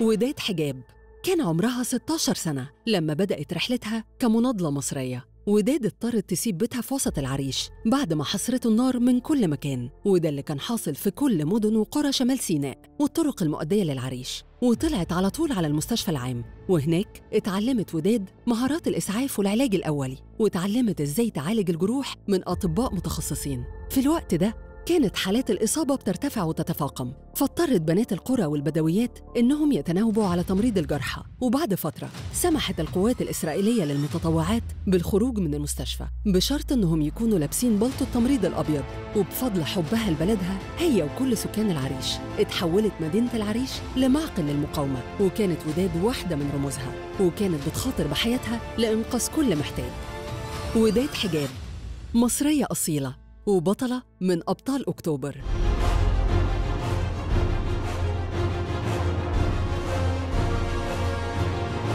وداد حجاب كان عمرها 16 سنة لما بدأت رحلتها كمناضلة مصرية وداد اضطرت تسيب بيتها في وسط العريش بعد ما حصرته النار من كل مكان وده اللي كان حاصل في كل مدن وقرى شمال سيناء والطرق المؤدية للعريش وطلعت على طول على المستشفى العام وهناك اتعلمت وداد مهارات الإسعاف والعلاج الأولي واتعلمت إزاي تعالج الجروح من أطباء متخصصين في الوقت ده كانت حالات الإصابة بترتفع وتتفاقم فاضطرت بنات القرى والبدويات إنهم يتناوبوا على تمريض الجرحى وبعد فترة سمحت القوات الإسرائيلية للمتطوعات بالخروج من المستشفى بشرط إنهم يكونوا لابسين بلطو التمريض الأبيض وبفضل حبها لبلدها هي وكل سكان العريش اتحولت مدينة العريش لمعقل للمقاومة وكانت وداد واحدة من رموزها وكانت بتخاطر بحياتها لإنقاذ كل محتاج وداد حجاب مصرية أصيلة وبطلة من أبطال أكتوبر